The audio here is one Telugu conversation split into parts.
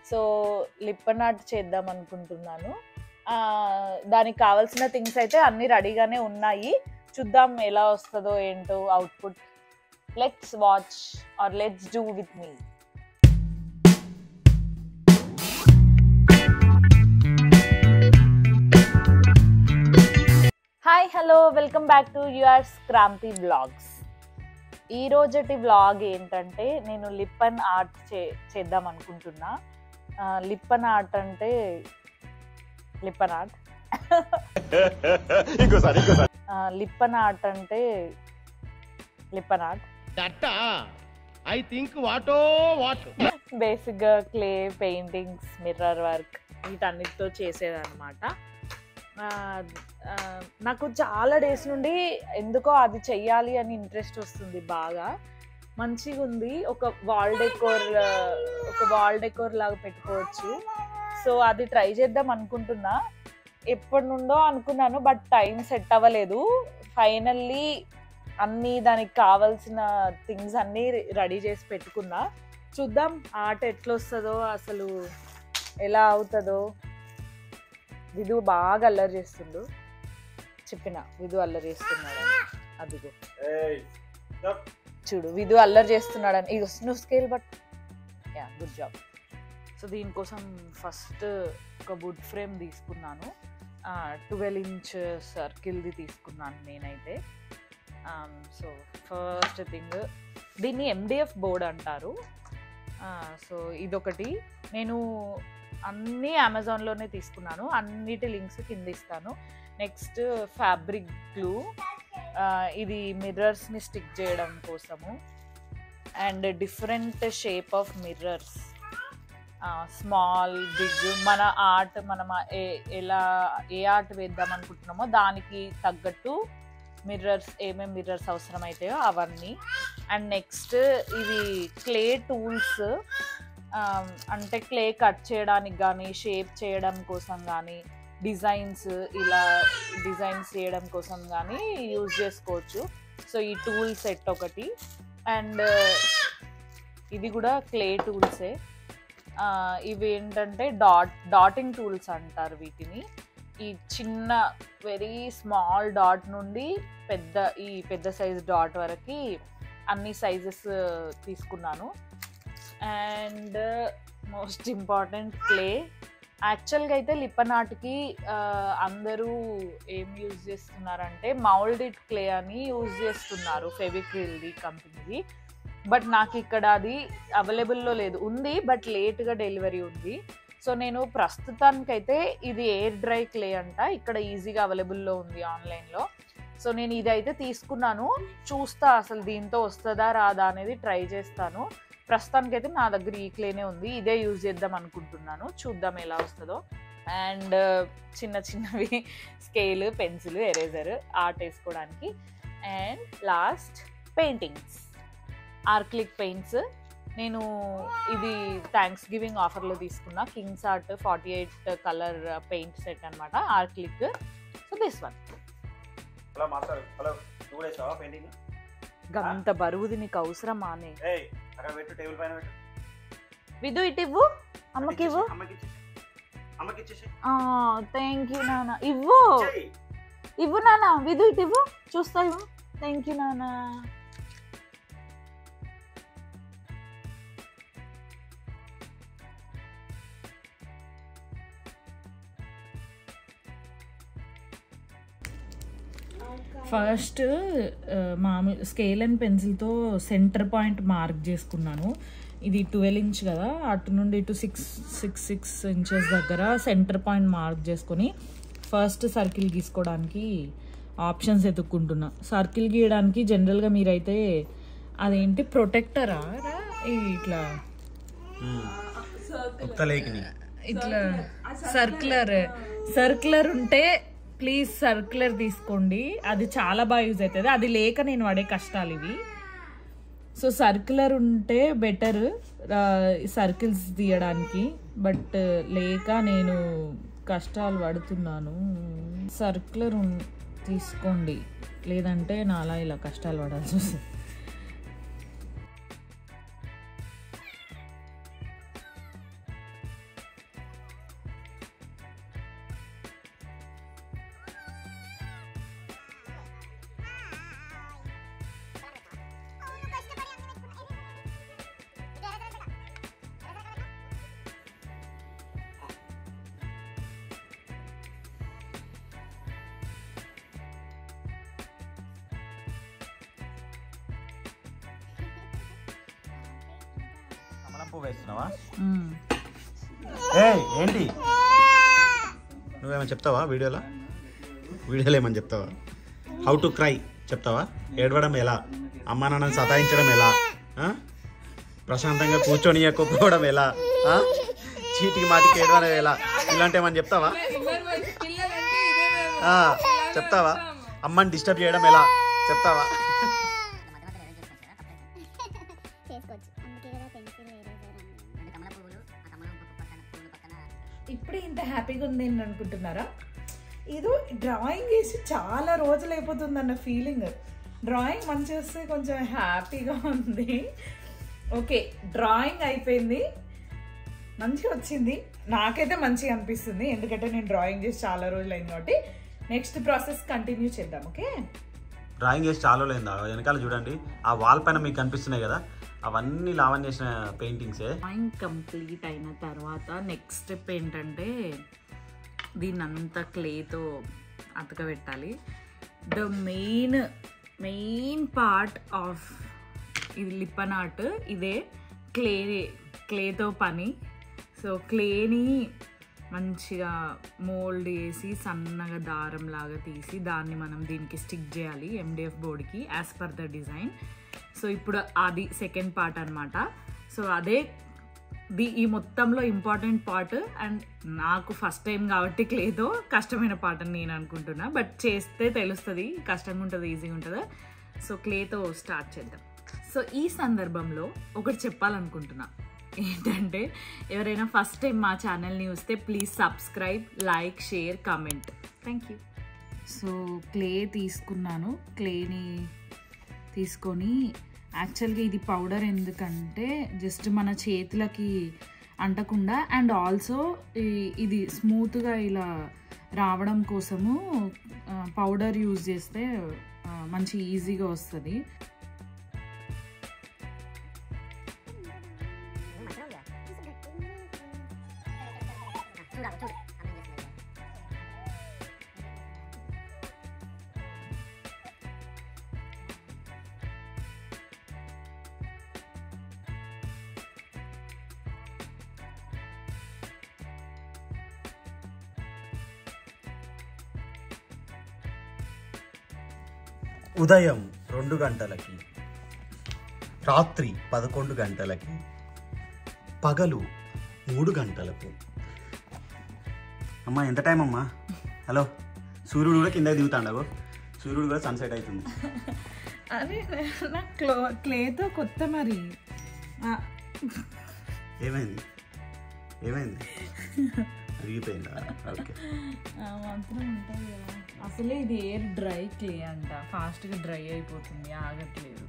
సో లిప్పన్ ఆర్ట్ చేద్దాం అనుకుంటున్నాను ఆ, దానికి కావాల్సిన థింగ్స్ అయితే అన్నీ రెడీగానే ఉన్నాయి చూద్దాం ఎలా వస్తుందో ఏంటో output let's watch or let's do with me hi hello welcome back to yours Kranthi blogs ఈ రోజటి వ్లాగ్ ఏంటంటే నేను లిప్పన్ ఆర్ట్ చే చేద్దాం అనుకుంటున్నా ఆ, లిప్పన్ ఆర్ట్ అంటే లిప్పన్ ఆర్ట్ ఇంకోసారి ఇంకోసారి ఆ, లిప్పన్ ఆర్ట్ అంటే Lippan art that I think what what బేసిక్గా క్లే పెయింటింగ్స్ మిర్రర్ వర్క్ వీటన్నిటితో చేసేదన్నమాట ఆ, ఆ, నాకు చాలా డేస్ నుండి ఎందుకో అది చెయ్యాలి అని ఇంట్రెస్ట్ వస్తుంది బాగా మంచిగా ఉంది ఒక వాల్ డెకోర్ ఒక వాల్ డెకోర్ లాగా పెట్టుకోవచ్చు సో అది ట్రై చేద్దాం అనుకుంటున్నా ఎప్పటి నుండో అనుకున్నాను బట్ టైం సెట్ అవ్వలేదు ఫైనల్లీ అన్నీ దానికి కావాల్సిన థింగ్స్ అన్నీ రెడీ చేసి పెట్టుకున్నా చూద్దాం ఆట ఎట్లా వస్తుందో అసలు ఎలా అవుతుందో విధు బాగా అల్లరి చేస్తుండు చెప్పిన విధు అల్లరి చేస్తున్నాడు అదిగో చూడు విధు అల్లరి చేస్తున్నాడని ఇగో నువ్వు scale but yeah good job so దీనికోసం ఫస్ట్ ఒక వుడ్ ఫ్రేమ్ తీసుకున్నాను ట్వెల్వ్ ఇంచ్ సర్కిల్ది తీసుకున్నాను నేనైతే సో ఫస్ట్ థింగ్ దీన్ని ఎండిఎఫ్ బోర్డ్ అంటారు సో ఇదొకటి నేను అన్నీ అమెజాన్లోనే తీసుకున్నాను అన్నిటి లింక్స్ కింద ఇస్తాను నెక్స్ట్ ఫ్యాబ్రిక్ గ్లూ ఇది మిర్రర్స్ని స్టిక్ చేయడం కోసము and different shape of mirrors small big మన ఆర్ట్ మనం ఏ- ఎలా ఏ ఆర్ట్ వేద్దాం అనుకుంటున్నామో దానికి తగ్గట్టు మిర్రర్స్ ఏమేమి మిర్రర్స్ అవసరం అవుతాయో అవన్నీ అండ్ నెక్స్ట్ ఇవి క్లే టూల్స్ అంటే క్లే కట్ చేయడానికి కానీ షేప్ చేయడం కోసం కానీ డిజైన్స్ ఇలా డిజైన్స్ చేయడం కోసం కానీ యూజ్ చేసుకోవచ్చు సో ఈ టూల్ సెట్ ఒకటి అండ్ ఇది కూడా క్లే టూల్సే ఇవి ఏంటంటే డాట్ డాటింగ్ టూల్స్ అంటారు వీటిని ఈ చిన్న వెరీ స్మాల్ డాట్ నుండి పెద్ద ఈ పెద్ద సైజ్ డాట్ వరకు అన్ని సైజెస్ తీసుకున్నాను అండ్ మోస్ట్ ఇంపార్టెంట్ క్లే యాక్చువల్గా అయితే లిప్పన్ ఆర్ట్కి అందరూ ఏం యూజ్ చేస్తున్నారంటే మౌల్డెడ్ క్లే అని యూజ్ చేస్తున్నారు ఫెవిక్రిల్ది కంపెనీది బట్ నాకు ఇక్కడ అది అవైలబుల్లో లేదు ఉంది బట్ లేట్గా డెలివరీ ఉంది సో నేను ప్రస్తుతానికైతే ఇది ఎయిర్ డ్రై క్లే అంట ఇక్కడ ఈజీగా అవైలబుల్లో ఉంది ఆన్లైన్లో సో నేను ఇది అయితే తీసుకున్నాను చూస్తా అసలు దీంతో వస్తుందా రాదా అనేది ట్రై చేస్తాను ప్రస్తుతానికైతే నా దగ్గర ఈ క్లేనే ఉంది ఇదే యూజ్ చేద్దాం అనుకుంటున్నాను చూద్దాం ఎలా వస్తుందో అండ్ చిన్న చిన్నవి స్కేల్ పెన్సిల్ ఎరేజర్ ఆర్ట్ వేసుకోవడానికి and last paintings acrylic paints నేను ఇది థ్యాంక్స్ గివింగ్ ఆఫర్లో తీసుకున్నా Kings art forty eight colour paint set అనమాట acrylic so this one hello master hello నువ్వు కూడా వేసావా పెయింటింగ్ గంత బరువుది నీకు అవసరం మానే ఏయ్ అక్కడ పెట్టు టేబుల్ పైన పెట్టు విదు ఇటు ఇవ్వు అమ్మకి ఇవ్వు అమ్మకి ఇచ్చేసి అమ్మకి ఇచ్చేసి థ్యాంక్ యూ నాన్న ఇవ్వు ఇవ్వు నాన్న విదు ఇటు ఇవ్వు చూస్తా ఇవ్వు థ్యాంక్ యూ నాన్న ఫస్ట్ మామూలు స్కేల్ అండ్ పెన్సిల్తో సెంటర్ పాయింట్ మార్క్ చేసుకున్నాను ఇది ట్వెల్వ్ ఇంచ్ కదా అటు నుండి ఇటు సిక్స్ సిక్స్ సిక్స్ ఇంచెస్ దగ్గర సెంటర్ పాయింట్ మార్క్ చేసుకొని ఫస్ట్ సర్కిల్ గీసుకోవడానికి ఆప్షన్స్ ఎత్తుక్కుంటున్నా సర్కిల్ గీయడానికి జనరల్గా మీరైతే అదేంటి ప్రొటెక్టరా ఇట్లా ఉత్తలేకిని ఇట్లా సర్క్యులర్ సర్క్యులర్ ఉంటే ప్లీజ్ సర్క్యులర్ తీసుకోండి అది చాలా బాగా యూజ్ అవుతుంది అది లేక నేను పడే కష్టాలు ఇవి సో సర్క్యులర్ ఉంటే బెటర్ సర్కిల్స్ తీయడానికి బట్ లేక నేను కష్టాలు పడుతున్నాను సర్క్యులర్ తీసుకోండి లేదంటే నాలా ఇలా కష్టాలు పడాల్సి వస్తుంది షాంపూ వేస్తున్నావా మ్మ్. ఏ ఏంటి నువ్వేమైనా చెప్తావా వీడియోలో వీడియోలో ఏమని చెప్తావా హౌ టు క్రై చెప్తావా ఏడవడం ఎలా అమ్మా నాన్నని సతాయించడం ఎలా ఆ? ప్రశాంతంగా కూర్చొని ఎక్కుపోవడం ఎలా ఆ? చీటికి మాటికి ఏడవడం ఎలా ఇలాంటి ఏమని చెప్తావా ఆ, చెప్తావా అమ్మని డిస్టర్బ్ చేయడం ఎలా చెప్తావా చేసుకోవచ్చు అందుకే కదా పెన్సిల్ ఎరేజర్ అంటే కమల పువ్వులు ఆ కమల పువ్వు పక్కన పువ్వులు పక్కన ఇప్పుడే ఇంత హ్యాపీగా ఉంది అని అనుకుంటున్నారా ఏదో డ్రాయింగ్ వేసి చాలా రోజులు అయిపోతుంది అన్న ఫీలింగ్ డ్రాయింగ్ మంచి వస్తే కొంచెం హ్యాపీగా ఉంది ఓకే డ్రాయింగ్ అయిపోయింది మంచిగా వచ్చింది నాకైతే మంచిగా అనిపిస్తుంది ఎందుకంటే నేను డ్రాయింగ్ చేసి చాలా రోజులు అయింది కాబట్టి నెక్స్ట్ ప్రాసెస్ కంటిన్యూ చేద్దాం ఓకే డ్రాయింగ్ చేసి చాలా లేదా వెనకాల చూడండి ఆ వాల్ పైన మీకు కనిపిస్తున్నాయి కదా అవన్నీ లావణ్ చేసిన పెయింటింగ్సే డ్రాయింగ్ కంప్లీట్ అయిన తర్వాత నెక్స్ట్ స్టెప్ ఏంటంటే దీన్ని అంతా క్లేతో అతకబెట్టాలి the main main part of ఇది లిప్పన్ ఆర్ట్ ఇదే క్లే క్లేతో పని సో క్లేని మంచిగా మోల్డ్ చేసి సన్నగా దారం లాగా తీసి దాన్ని మనం దీనికి స్టిక్ చేయాలి ఎండిఎఫ్ బోర్డ్కి as per the design so ఇప్పుడు అది సెకండ్ పార్ట్ అనమాట సో అదే ది ఈ మొత్తంలో ఇంపార్టెంట్ పార్ట్ అండ్ నాకు ఫస్ట్ టైం కాబట్టి క్లేతో కష్టమైన పార్ట్ అని నేను అనుకుంటున్నా బట్ చేస్తే తెలుస్తుంది కష్టంగా ఉంటుంది ఈజీగా ఉంటుందా సో క్లేతో స్టార్ట్ చేద్దాం సో ఈ సందర్భంలో ఒకటి చెప్పాలనుకుంటున్నా ఏంటంటే ఎవరైనా ఫస్ట్ టైం మా ఛానల్ని చూస్తే please subscribe like share comment thank you so clay తీసుకున్నాను క్లేని తీసుకొని యాక్చువల్గా ఇది పౌడర్ ఎందుకంటే జస్ట్ మన చేతులకి అంటకుండా అండ్ ఆల్సో ఇది స్మూత్గా ఇలా రావడం కోసము పౌడర్ యూజ్ చేస్తే ఆ, మంచి ఈజీగా వస్తుంది చూడాలి చూడు అన్నం చేస్తుంది ఉదయం రెండు గంటలకి రాత్రి పదకొండు గంటలకి పగలు మూడు గంటలకు అమ్మా ఎంత టైం అమ్మా హలో సూర్యుడు కూడా కింద దిగుతాండగో సూర్యుడు కూడా సన్సెట్ అవుతుంది అదే నా క్లో క్లేతో కొత్త మరి ఆ, ఏమైంది ఏమైంది అరిగిపోయిందా ఓకే ఆ మాత్రం ఉంటుంది కదా అసలే ఇది ఎయిర్ డ్రై క్లే అంట ఫాస్ట్గా డ్రై అయిపోతుంది ఆగట్లేదు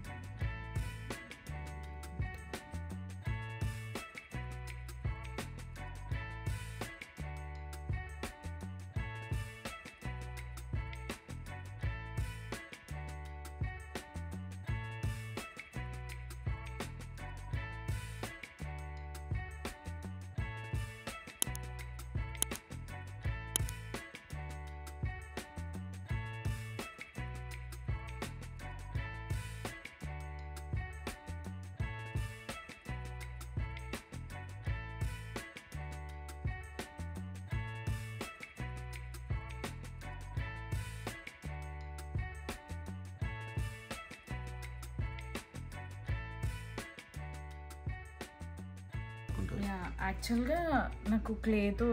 యా యాక్చువల్గా నాకు క్లేతో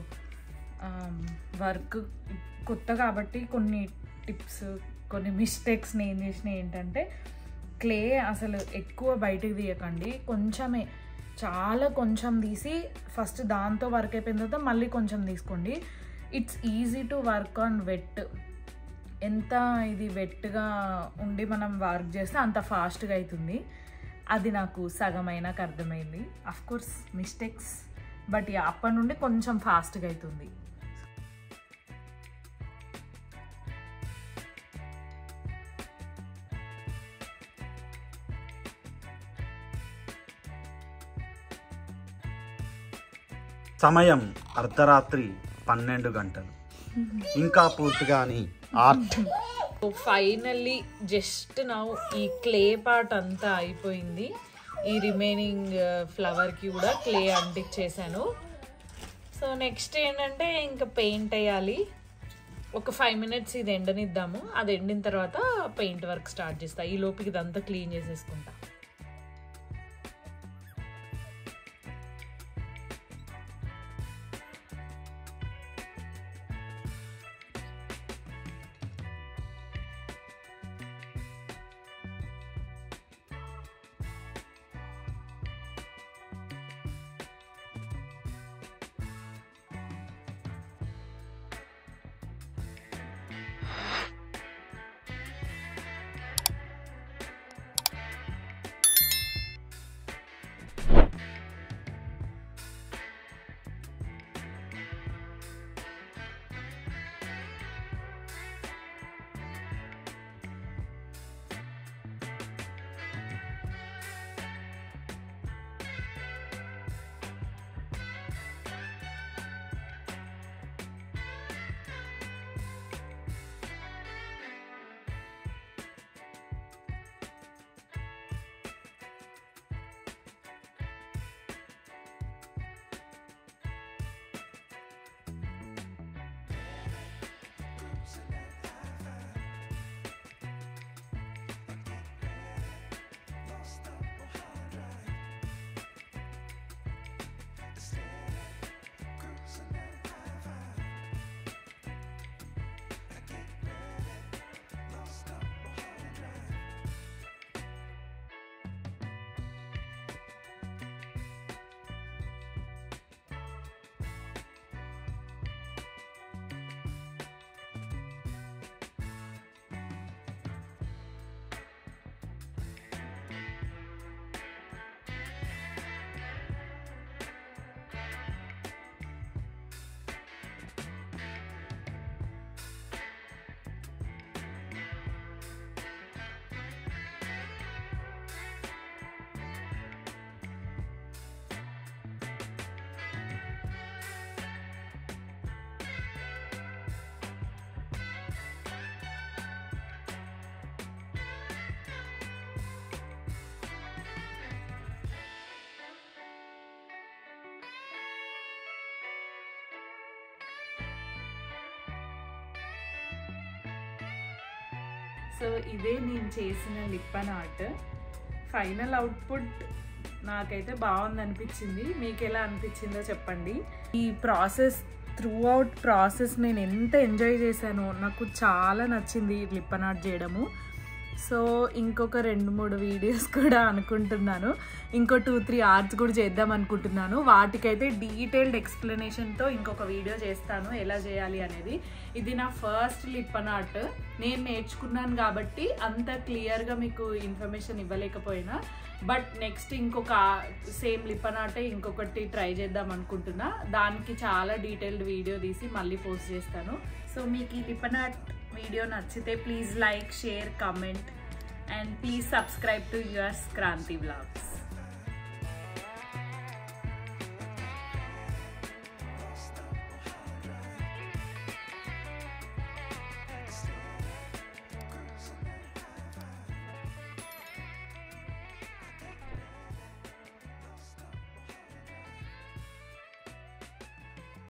వర్క్ కొత్త కాబట్టి కొన్ని టిప్స్ కొన్ని మిస్టేక్స్ నేను చేసిన ఏంటంటే క్లే అసలు ఎక్కువ బయటకు తీయకండి కొంచెమే చాలా కొంచెం తీసి ఫస్ట్ దాంతో వర్క్ అయిపోయిన తర్వాత మళ్ళీ కొంచెం తీసుకోండి it's easy to work on wet ఎంత ఇది వెట్గా ఉండి మనం వర్క్ చేస్తే అంత ఫాస్ట్గా అవుతుంది అది నాకు సగమైనాక అర్థమైంది అఫ్ కోర్స్ మిస్టేక్స్ బట్ అప్పటి నుండి కొంచెం ఫాస్ట్గా అవుతుంది సమయం అర్ధరాత్రి పన్నెండు గంటలు ఇంకా పూర్తిగా అని ఆర్ట్ సో ఫైనల్లీ జస్ట్ నా ఈ క్లే పార్ట్ అంతా అయిపోయింది ఈ రిమైనింగ్ ఫ్లవర్కి కూడా క్లే అంటించేసాను సో నెక్స్ట్ ఏంటంటే ఇంకా పెయింట్ వేయాలి ఒక ఫైవ్ మినిట్స్ ఇది ఎండనిద్దాము అది ఎండిన తర్వాత పెయింట్ వర్క్ స్టార్ట్ చేస్తా ఈ లోపుకి ఇదంతా క్లీన్ చేసేసుకుంటా సో ఇదే నేను చేసిన లిప్పన్ ఆర్ట్ ఫైనల్ అవుట్పుట్ నాకైతే బాగుంది అనిపించింది మీకు ఎలా అనిపించిందో చెప్పండి ఈ ప్రాసెస్ త్రూ అవుట్ ప్రాసెస్ నేను ఎంత ఎంజాయ్ చేశానో నాకు చాలా నచ్చింది లిప్పన్ ఆర్ట్ చేయడము సో ఇంకొక రెండు మూడు వీడియోస్ కూడా అనుకుంటున్నాను ఇంకో టూ త్రీ ఆర్ట్స్ కూడా చేద్దాం అనుకుంటున్నాను వాటికైతే డీటెయిల్డ్ ఎక్స్ప్లెనేషన్తో ఇంకొక వీడియో చేస్తాను ఎలా చేయాలి అనేది ఇది నా ఫస్ట్ లిప్పన్ ఆర్ట్ నేను నేర్చుకున్నాను కాబట్టి అంత క్లియర్గా మీకు ఇన్ఫర్మేషన్ ఇవ్వలేకపోయినా బట్ నెక్స్ట్ ఇంకొక సేమ్ లిప్పన్ ఆర్టే ఇంకొకటి ట్రై చేద్దాం అనుకుంటున్నా దానికి చాలా డీటెయిల్డ్ వీడియో తీసి మళ్ళీ పోస్ట్ చేస్తాను సో మీకు ఈ లిప్పన్ ఆర్ట్ వీడియో నచ్చితే please like share comment and please subscribe to yours Kranthi vlogs